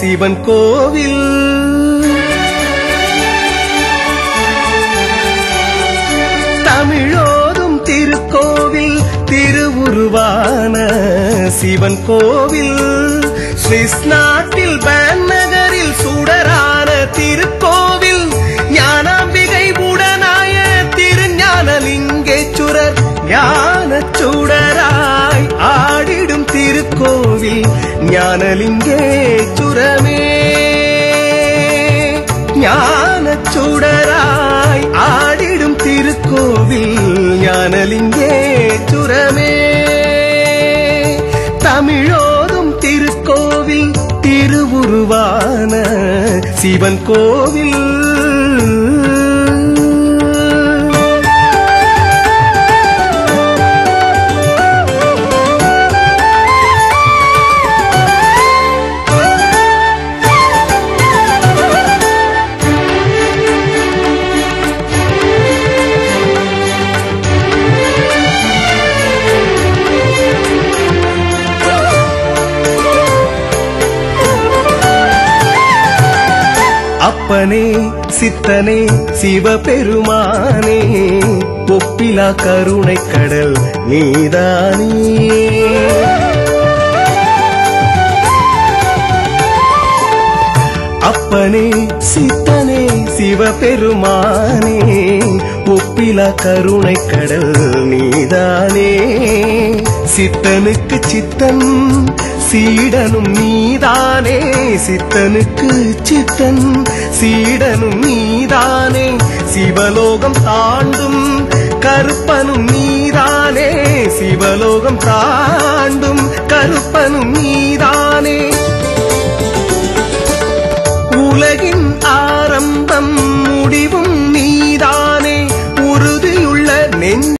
சிவன் கோவில் தமிழோதும் திருக்கோவில் திருவுருவான சிவன் கோவில் சுவிஸ் நாட்டில் பேன் நகரில் சுடரான திருக்கோவில் ஞானாம்பிகை உடனாய திருஞானலிங்கேச்சுரர் ஞான சுடராய் ஆடிடும் திருக்கோவில் ஞானலிங்கேச்சுரமே ஞான சுடராய் ஆடிடும் திருக்கோவில் ஞானலிங்கேச்சுரமே தமிழோதும் திருக்கோவில் திருவுருவான சிவன் கோவில் அப்பனே சித்தனே சிவபெருமானே ஒப்பிலா கருணை கடல் நீதானே அப்பனே சித்தனே சிவபெருமானே ஒப்பிலா கருணை கடல் நீதானே சித்தனுக்கு சித்தன் சீடனும் நீதானே சித்தனுக்கு சித்தன் சீடனும் நீதானே சிவலோகம் தாண்டும் கருப்பனும் நீதானே சிவலோகம் தாண்டும் கருப்பனும் நீதானே உலகின் ஆரம்பம் முடிவும் நீதானே உறுதியுள்ள நெஞ்ச